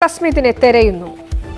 സ്മിത്തിനെ തെരയുന്നു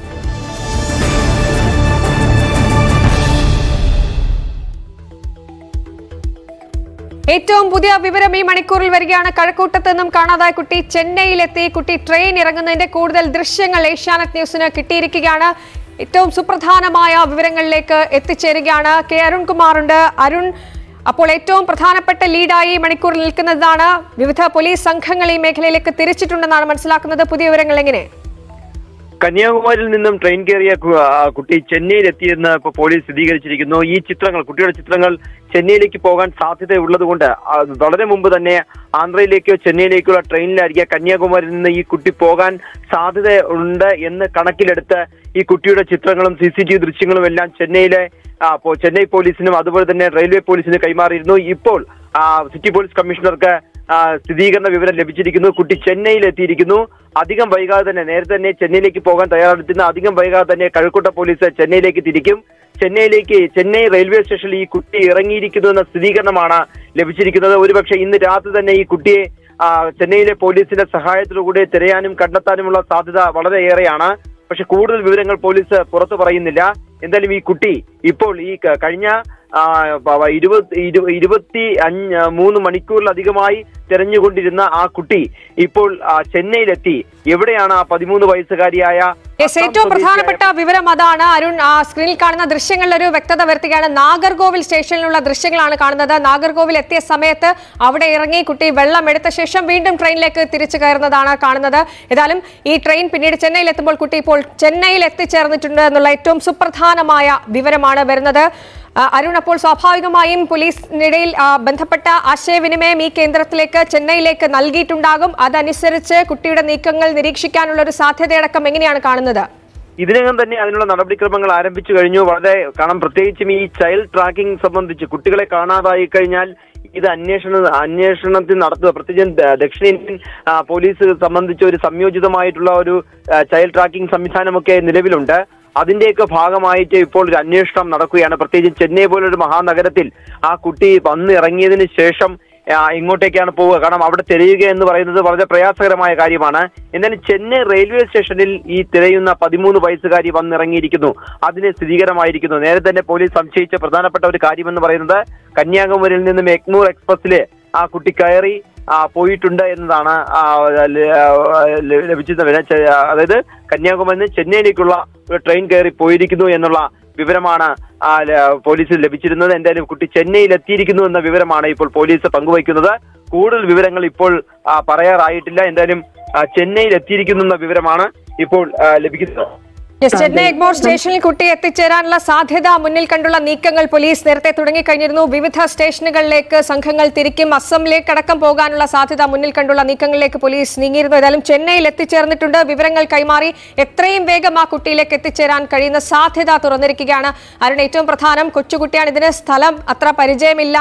ഏറ്റവും പുതിയ വിവരം ഈ മണിക്കൂറിൽ വരികയാണ് കഴക്കൂട്ടത്ത് നിന്നും കാണാതായ കുട്ടി ചെന്നൈയിലെത്തി കുട്ടി ട്രെയിൻ ഇറങ്ങുന്നതിന്റെ കൂടുതൽ ദൃശ്യങ്ങൾ ഏഷ്യാനെറ്റ് ന്യൂസിന് കിട്ടിയിരിക്കുകയാണ് ഏറ്റവും സുപ്രധാനമായ വിവരങ്ങളിലേക്ക് എത്തിച്ചേരുകയാണ് കെ അരുൺകുമാറുണ്ട് അരുൺ അപ്പോൾ ഏറ്റവും പ്രധാനപ്പെട്ട ലീഡായി ഈ മണിക്കൂറിൽ നിൽക്കുന്നതാണ് വിവിധ പോലീസ് സംഘങ്ങൾ ഈ മേഖലയിലേക്ക് തിരിച്ചിട്ടുണ്ടെന്നാണ് മനസ്സിലാക്കുന്നത് പുതിയ വിവരങ്ങൾ എങ്ങനെ കന്യാകുമാരിയിൽ നിന്നും ട്രെയിൻ കയറിയ കു- ആ കുട്ടി ചെന്നൈയിൽ എത്തിയെന്ന് ഇപ്പോൾ പോലീസ് സ്ഥിരീകരിച്ചിരിക്കുന്നു ഈ ചിത്രങ്ങൾ കുട്ടിയുടെ ചിത്രങ്ങൾ ചെന്നൈയിലേക്ക് പോകാൻ സാധ്യതയുള്ളത് കൊണ്ട് ആ, വളരെ മുമ്പ് തന്നെ ആന്ധ്രയിലേക്കോ ചെന്നൈയിലേക്കുള്ള ട്രെയിനിലായിരിക്കും കന്യാകുമാരിയിൽ നിന്ന് ഈ കുട്ടി പോകാൻ സാധ്യത ഉണ്ട് എന്ന് കണക്കിലെടുത്ത് ഈ കുട്ടിയുടെ ചിത്രങ്ങളും സി സി ടി വി ദൃശ്യങ്ങളും എല്ലാം ചെന്നൈയിലെ ആ, പോ- ചെന്നൈ പോലീസിനും അതുപോലെ തന്നെ റെയിൽവേ പോലീസിന് കൈമാറിയിരുന്നു ഇപ്പോൾ ആ, സിറ്റി പോലീസ് കമ്മീഷണർക്ക് ആ, സ്ഥിരീകരണ വിവരം ലഭിച്ചിരിക്കുന്നു കുട്ടി ചെന്നൈയിൽ എത്തിയിരിക്കുന്നു അധികം വൈകാതെ തന്നെ നേരത്തെ തന്നെ ചെന്നൈയിലേക്ക് പോകാൻ തയ്യാറെടുത്തിരുന്ന അധികം വൈകാതെ തന്നെ കഴക്കൂട്ട പോലീസ് ചെന്നൈയിലേക്ക് തിരിക്കും ചെന്നൈയിലേക്ക് ചെന്നൈ റെയിൽവേ സ്റ്റേഷനിൽ ഈ കുട്ടി ഇറങ്ങിയിരിക്കുന്നു എന്ന സ്ഥിരീകരണമാണ് ലഭിച്ചിരിക്കുന്നത് ഒരുപക്ഷെ ഇന്ന് രാത്രി തന്നെ ഈ കുട്ടിയെ ആ, ചെന്നൈയിലെ പോലീസിന്റെ സഹായത്തോടുകൂടി തിരയാനും കണ്ടെത്താനുമുള്ള സാധ്യത വളരെയേറെയാണ് പക്ഷെ കൂടുതൽ വിവരങ്ങൾ പോലീസ് പുറത്തു പറയുന്നില്ല എന്തായാലും ഈ കുട്ടി ഇപ്പോൾ ഈ ക- കഴിഞ്ഞ ആ, പ- ഇരുപത് ഇരു- ഇരുപത്തി അഞ്ച് മൂന്ന് മണിക്കൂറിലധികമായി തെരഞ്ഞുകൊണ്ടിരുന്ന ആ കുട്ടി ഇപ്പോൾ ആ, ചെന്നൈയിലെത്തി എവിടെയാണ് ആ പതിമൂന്ന് വയസ്സുകാരിയായ യെസ് ഏറ്റവും പ്രധാനപ്പെട്ട വിവരം അതാണ് അരുൺ ആ സ്ക്രീനിൽ കാണുന്ന ദൃശ്യങ്ങളിൽ ഒരു വ്യക്തത വരുത്തുകയാണ് നാഗർകോവിൽ സ്റ്റേഷനിലുള്ള ദൃശ്യങ്ങളാണ് കാണുന്നത് നാഗർകോവിൽ എത്തിയ സമയത്ത് അവിടെ ഇറങ്ങി കുട്ടി വെള്ളം എടുത്ത ശേഷം വീണ്ടും ട്രെയിനിലേക്ക് തിരിച്ചു കയറുന്നതാണ് കാണുന്നത് ഏതായാലും ഈ ട്രെയിൻ പിന്നീട് ചെന്നൈയിൽ എത്തുമ്പോൾ കുട്ടി ഇപ്പോൾ ചെന്നൈയിൽ എത്തിച്ചേർന്നിട്ടുണ്ട് എന്നുള്ള ഏറ്റവും സുപ്രധാനമായ വിവരമാണ് വരുന്നത് ആ, അരുൺ അപ്പോൾ സ്വാഭാവികമായും പോലീസിനിടയിൽ ആ, ബന്ധപ്പെട്ട ആശയവിനിമയം ഈ കേന്ദ്രത്തിലേക്ക് ചെന്നൈയിലേക്ക് നൽകിയിട്ടുണ്ടാകും അതനുസരിച്ച് കുട്ടിയുടെ നീക്കങ്ങൾ നിരീക്ഷിക്കാനുള്ള ഒരു സാധ്യതയടക്കം എങ്ങനെയാണ് കാണുന്നത് ഇതിനകം തന്നെ അതിനുള്ള നടപടിക്രമങ്ങൾ ആരംഭിച്ചു കഴിഞ്ഞു വളരെ കാരണം പ്രത്യേകിച്ചും ഈ ചൈൽഡ് ട്രാക്കിംഗ് സംബന്ധിച്ച് കുട്ടികളെ കാണാതായി കഴിഞ്ഞാൽ ഇത് അന്വേഷണ അന്വേഷണത്തിൽ നടത്തുക പ്രത്യേകിച്ചും ദ- ദക്ഷിണേന്ത്യൻ ആ, പോലീസ് സംബന്ധിച്ച് ഒരു സംയോജിതമായിട്ടുള്ള ഒരു ആ, ചൈൽഡ് ട്രാക്കിംഗ് സംവിധാനമൊക്കെ നിലവിലുണ്ട് അതിന്റെയൊക്കെ ഭാഗമായിട്ട് ഇപ്പോൾ ഒരു അന്വേഷണം നടക്കുകയാണ് പ്രത്യേകിച്ച് ചെന്നൈ പോലൊരു മഹാനഗരത്തിൽ ആ കുട്ടി വന്ന് ഇറങ്ങിയതിന് ശേഷം ആ, ഇങ്ങോട്ടേക്കാണ് പോവുക കാരണം അവിടെ തിരയുക എന്ന് പറയുന്നത് വളരെ പ്രയാസകരമായ കാര്യമാണ് എന്നാലും ചെന്നൈ റെയിൽവേ സ്റ്റേഷനിൽ ഈ തിരയുന്ന പതിമൂന്ന് വയസ്സുകാരി വന്നിറങ്ങിയിരിക്കുന്നു അതിന് സ്ഥിരീകരമായിരിക്കുന്നു നേരത്തെ തന്നെ പോലീസ് സംശയിച്ച പ്രധാനപ്പെട്ട ഒരു കാര്യമെന്ന് പറയുന്നത് കന്യാകുമാരിയിൽ നിന്നും എഗ്മൂർ എക്സ്പ്രസില് ആ കുട്ടി കയറി ആ, പോയിട്ടുണ്ട് എന്നതാണ് ആ, ല- ആ, ല- ലഭിച്ചിരുന്ന വിവരം. ചെ- അതായത് കന്യാകുമാരിയിൽ നിന്ന് ചെന്നൈയിലേക്കുള്ള ഒരു ട്രെയിൻ കയറി പോയിരിക്കുന്നു എന്നുള്ള വിവരമാണ് ആ, ല- പോലീസിന് ലഭിച്ചിരുന്നത് എന്തായാലും കുട്ടി ചെന്നൈയിൽ എത്തിയിരിക്കുന്നു എന്ന വിവരമാണ് ഇപ്പോൾ പോലീസ് പങ്കുവയ്ക്കുന്നത് കൂടുതൽ വിവരങ്ങൾ ഇപ്പോൾ ആ, പറയാറായിട്ടില്ല എന്തായാലും ആ, ചെന്നൈയിൽ എത്തിയിരിക്കുന്നു എന്ന വിവരമാണ് ഇപ്പോൾ ആ, ലഭിക്കുന്നത് യെസ് ചെന്നൈ എഗ്മോർ സ്റ്റേഷനിൽ കുട്ടി എത്തിച്ചേരാനുള്ള സാധ്യത മുന്നിൽ കണ്ടുള്ള നീക്കങ്ങൾ പോലീസ് നേരത്തെ തുടങ്ങിക്കഴിഞ്ഞിരുന്നു വിവിധ സ്റ്റേഷനുകളിലേക്ക് സംഘങ്ങൾ തിരിക്കും അസമിലേക്ക് അടക്കം പോകാനുള്ള സാധ്യത മുന്നിൽ കണ്ടുള്ള നീക്കങ്ങളിലേക്ക് പോലീസ് നീങ്ങിയിരുന്നു ഏതായാലും ചെന്നൈയിൽ എത്തിച്ചേർന്നിട്ടുണ്ട് വിവരങ്ങൾ കൈമാറി എത്രയും വേഗം ആ കുട്ടിയിലേക്ക് എത്തിച്ചേരാൻ കഴിയുന്ന സാധ്യത തുറന്നിരിക്കുകയാണ് അരുൺ ഏറ്റവും പ്രധാനം കൊച്ചുകുട്ടിയാണ് ഇതിന് സ്ഥലം അത്ര പരിചയമില്ല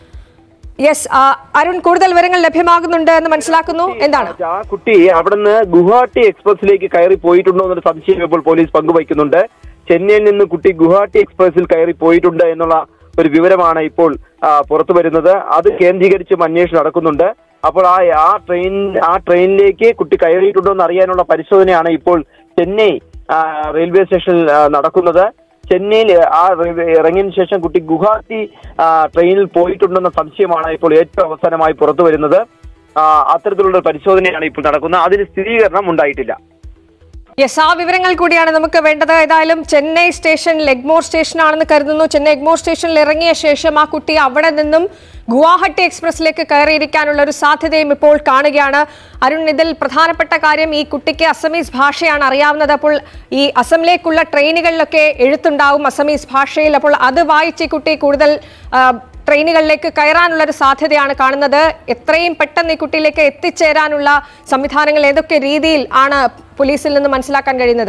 യെസ് അരുൺ കൂടുതൽ വിവരങ്ങൾ ലഭ്യമാകുന്നുണ്ട് എന്ന് മനസ്സിലാക്കുന്നു എന്താണ് ആ കുട്ടി അവിടുന്ന് ഗുവാഹട്ടി എക്സ്പ്രസിലേക്ക് കയറി പോയിട്ടുണ്ടോ എന്നൊരു സംശയം ഇപ്പോൾ പോലീസ് പങ്കുവയ്ക്കുന്നുണ്ട് ചെന്നൈയിൽ നിന്ന് കുട്ടി ഗുവാഹട്ടി എക്സ്പ്രസിൽ കയറി പോയിട്ടുണ്ട് എന്നുള്ള ഒരു വിവരമാണ് ഇപ്പോൾ ആ, പുറത്തു വരുന്നത് അത് കേന്ദ്രീകരിച്ചും അന്വേഷണം നടക്കുന്നുണ്ട് അപ്പോൾ ആ ആ ട്രെയിൻ ആ ട്രെയിനിലേക്ക് കുട്ടി കയറിയിട്ടുണ്ടോ എന്ന് അറിയാനുള്ള പരിശോധനയാണ് ഇപ്പോൾ ചെന്നൈ ആ, റെയിൽവേ സ്റ്റേഷനിൽ ആ, നടക്കുന്നത് ചെന്നൈയിൽ ആ റെയിൽവേ ഇറങ്ങിയതിനു ശേഷം കുട്ടി ഗുവാഹത്തി ആ, ട്രെയിനിൽ പോയിട്ടുണ്ടെന്ന സംശയമാണ് ഇപ്പോൾ ഏറ്റവും അവസാനമായി പുറത്തു വരുന്നത് ആ, അത്തരത്തിലുള്ള ഒരു പരിശോധനയാണ് ഇപ്പോൾ നടക്കുന്നത് അതിന് സ്ഥിരീകരണം ഉണ്ടായിട്ടില്ല യെസ് ആ വിവരങ്ങൾ കൂടിയാണ് നമുക്ക് വേണ്ടത് ഏതായാലും ചെന്നൈ സ്റ്റേഷൻ എഗ്മോർ സ്റ്റേഷൻ ആണെന്ന് കരുതുന്നു ചെന്നൈ എഗ്മോർ സ്റ്റേഷനിൽ ഇറങ്ങിയ ശേഷം ആ കുട്ടി അവിടെ നിന്നും ഗുവാഹട്ടി എക്സ്പ്രസിലേക്ക് കയറിയിരിക്കാനുള്ള ഒരു സാധ്യതയും ഇപ്പോൾ കാണുകയാണ് അരുൺ ഇതിൽ പ്രധാനപ്പെട്ട കാര്യം ഈ കുട്ടിക്ക് അസമീസ് ഭാഷയാണ് അറിയാവുന്നത് അപ്പോൾ ഈ അസമിലേക്കുള്ള ട്രെയിനുകളിലൊക്കെ എഴുത്തുണ്ടാവും അസമീസ് ഭാഷയിൽ അപ്പോൾ അത് വായിച്ച് ഈ കുട്ടി കൂടുതൽ ആ, ട്രെയിനുകളിലേക്ക് കയറാനുള്ള ഒരു സാധ്യതയാണ് കാണുന്നത് എത്രയും പെട്ടെന്ന് ഈ കുട്ടിയിലേക്ക് എത്തിച്ചേരാനുള്ള സംവിധാനങ്ങൾ ഏതൊക്കെ രീതിയിൽ ആണ് പോലീസിൽ നിന്ന് മനസ്സിലാക്കാൻ കഴിയുന്നത്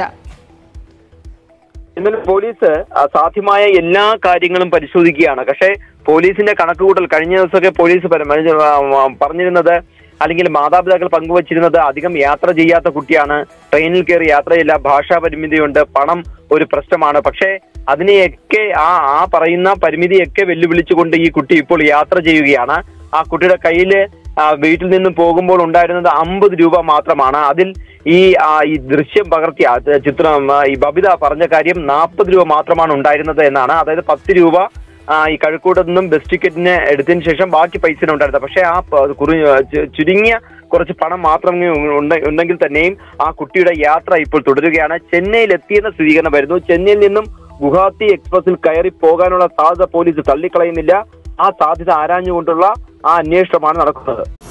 എന്നാലും പോലീസ് ആ, സാധ്യമായ എല്ലാ കാര്യങ്ങളും പരിശോധിക്കുകയാണ് പക്ഷേ പോലീസിന്റെ കണക്കുകൂട്ടൽ കഴിഞ്ഞ ദിവസമൊക്കെ പോലീസ് പര- മനുഷ്യ- ആ, ആ, പറഞ്ഞിരുന്നത് അല്ലെങ്കിൽ മാതാപിതാക്കൾ പങ്കുവച്ചിരുന്നത് അധികം യാത്ര ചെയ്യാത്ത കുട്ടിയാണ് ട്രെയിനിൽ കയറി യാത്രയില്ല ഭാഷാ പരിമിതിയുണ്ട് പണം ഒരു പ്രശ്നമാണ് പക്ഷേ അതിനെയൊക്കെ ആ ആ പറയുന്ന പരിമിതിയൊക്കെ വെല്ലുവിളിച്ചുകൊണ്ട് ഈ കുട്ടി ഇപ്പോൾ യാത്ര ചെയ്യുകയാണ് ആ കുട്ടിയുടെ കയ്യില് ആ, വീട്ടിൽ നിന്നും പോകുമ്പോൾ ഉണ്ടായിരുന്നത് അമ്പത് രൂപ മാത്രമാണ് അതിൽ ഈ ആ, ഈ ദൃശ്യം പകർത്തിയ അത് ചിത്രം ആ, ഈ ബബിത പറഞ്ഞ കാര്യം നാൽപ്പത് രൂപ മാത്രമാണ് ഉണ്ടായിരുന്നത് എന്നാണ് അതായത് പത്ത് രൂപ ആ, ഈ കഴക്കൂട്ടത്ത് നിന്നും ബസ് ടിക്കറ്റിന് എടുത്തതിന് ശേഷം ബാക്കി പൈസ ഉണ്ടായിരുന്നത് പക്ഷേ ആ പ- കുറു- ചു- ചുരുങ്ങിയ കുറച്ച് പണം മാത്രമേ ഉണ്ട- ഉണ്ടെങ്കിൽ തന്നെയും ആ കുട്ടിയുടെ യാത്ര ഇപ്പോൾ തുടരുകയാണ് ചെന്നൈയിൽ എത്തിയെന്ന സ്ഥിരീകരണം വരുന്നു ചെന്നൈയിൽ നിന്നും ഗുവാഹത്തി എക്സ്പ്രസിൽ കയറി പോകാനുള്ള സാധ്യത പോലീസ് തള്ളിക്കളയുന്നില്ല ആ സാധ്യത ആരാഞ്ഞുകൊണ്ടുള്ള ആ അന്വേഷണമാണ് നടക്കുന്നത്